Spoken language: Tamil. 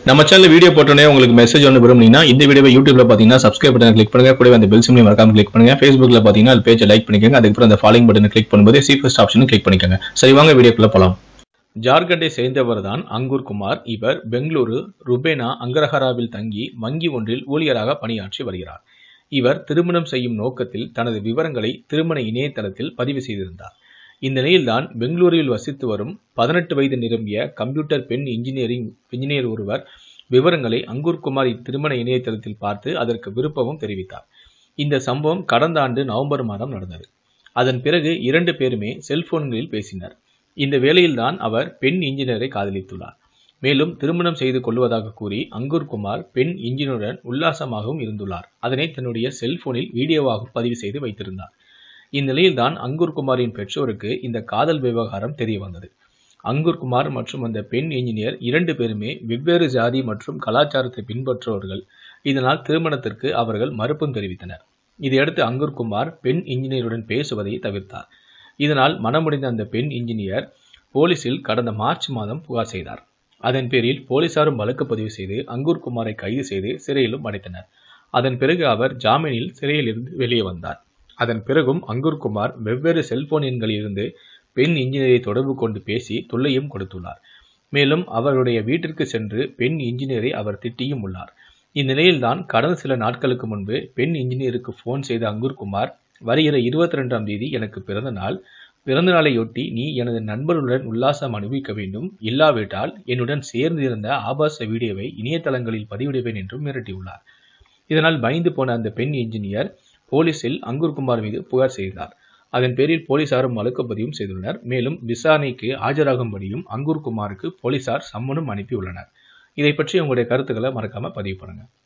நம்ம சேனல் வீடியோ போட்டோன்னே உங்களுக்கு மெசேஜ் ஒன்று விரும்புனீங்கன்னா இந்த வீடியோவை யூடியூப்ல பார்த்தீங்கன்னா சப்ஸ்கிரைப் பட்டன் கிளிக் பண்ணுங்க கூடவே அந்த பெல் சிம்லையும் மறக்காம கிளிக் பண்ணுங்க ஃபேஸ்புக்ல பார்த்தீங்கன்னா அது பேஜை லைக் பண்ணிக்கோங்க அதுக்கப்புறம் அந்த ஃபாலோயிங் பட்டனை கிளிக் பண்ணும்போது சி ஃபர்ஸ்ட் ஆப்ஷனும் கிளிக் பண்ணிக்கோங்க சரி வாங்க வீடியோக்குள்ள போலாம் ஜார்க்கண்டை சேர்ந்தவர் தான் அங்கூர் குமார் இவர் பெங்களூரு ருபேனா அங்கரஹராவில் தங்கி வங்கி ஒன்றில் ஊழியராக பணியாற்றி வருகிறார் இவர் திருமணம் செய்யும் நோக்கத்தில் தனது விவரங்களை திருமண இணையதளத்தில் பதிவு செய்திருந்தார் இந்த நிலையில்தான் பெங்களூரில் வசித்து வரும் பதினெட்டு வயது நிரம்பிய கம்ப்யூட்டர் பெண் இன்ஜினியரிங் இன்ஜினியர் ஒருவர் விவரங்களை அங்கூர் குமார் திருமண இணையதளத்தில் பார்த்து அதற்கு விருப்பமும் தெரிவித்தார் இந்த சம்பவம் கடந்த ஆண்டு நவம்பர் மாதம் நடந்தது அதன் பிறகு இரண்டு பேருமே செல்போன்களில் பேசினர் இந்த வேளையில்தான் அவர் பெண் இன்ஜினியரை காதலித்துள்ளார் மேலும் திருமணம் செய்து கொள்வதாக கூறி அங்கூர் குமார் பெண் இன்ஜினியருடன் உல்லாசமாகவும் இருந்துள்ளார் அதனை தன்னுடைய செல்போனில் வீடியோவாகவும் பதிவு செய்து வைத்திருந்தார் இந்நிலையில்தான் அங்கூர் குமாரின் பெற்றோருக்கு இந்த காதல் விவகாரம் தெரிய வந்தது அங்கூர் குமார் மற்றும் அந்த பெண் இன்ஜினியர் இரண்டு பேருமே வெவ்வேறு ஜாதி மற்றும் கலாச்சாரத்தை பின்பற்றுபவர்கள் இதனால் திருமணத்திற்கு அவர்கள் மறுப்பும் தெரிவித்தனர் இதையடுத்து அங்கூர் குமார் பெண் இன்ஜினியருடன் பேசுவதை தவிர்த்தார் இதனால் மனமுடைந்த அந்த பெண் இன்ஜினியர் போலீசில் கடந்த மார்ச் மாதம் புகார் செய்தார் அதன் பேரில் போலீசாரும் வழக்கு பதிவு செய்து அங்கூர் குமாரை கைது செய்து சிறையிலும் அடைத்தனர் அதன் பிறகு அவர் ஜாமீனில் சிறையிலிருந்து வெளியே வந்தார் அதன் பிறகும் அங்கூர் குமார் வெவ்வேறு செல்போன் எண்களில் இருந்து பெண் இன்ஜினியரை தொடர்பு கொண்டு பேசி தொல்லையும் கொடுத்துள்ளார் மேலும் அவருடைய வீட்டிற்கு சென்று பெண் இன்ஜினியரை அவர் திட்டியும் உள்ளார் இந்நிலையில்தான் கடந்த சில நாட்களுக்கு முன்பு பெண் இன்ஜினியருக்கு போன் செய்த அங்கூர் குமார் வருகிற இருபத்தி ரெண்டாம் தேதி எனக்கு பிறந்த நாள் பிறந்த நாளையொட்டி நீ எனது நண்பர்களுடன் உல்லாசம் அனுபவிக்க வேண்டும் இல்லாவிட்டால் என்னுடன் சேர்ந்து இருந்த ஆபாச வீடியோவை இணையதளங்களில் பதிவிடுவேன் என்றும் மிரட்டியுள்ளார் இதனால் பயந்து போன அந்த பெண் இன்ஜினியர் போலீசில் அங்கூர் குமார் மீது புகார் செய்தார் அதன் பேரில் போலீசாரும் வழக்கு பதிவும் செய்துள்ளனர் மேலும் விசாரணைக்கு ஆஜராகும்படியும் அங்கூர் குமாருக்கு போலீசார் சம்மனும் அனுப்பியுள்ளனர் இதை பற்றி உங்களுடைய கருத்துக்களை மறக்காம பதிவு பண்ணுங்க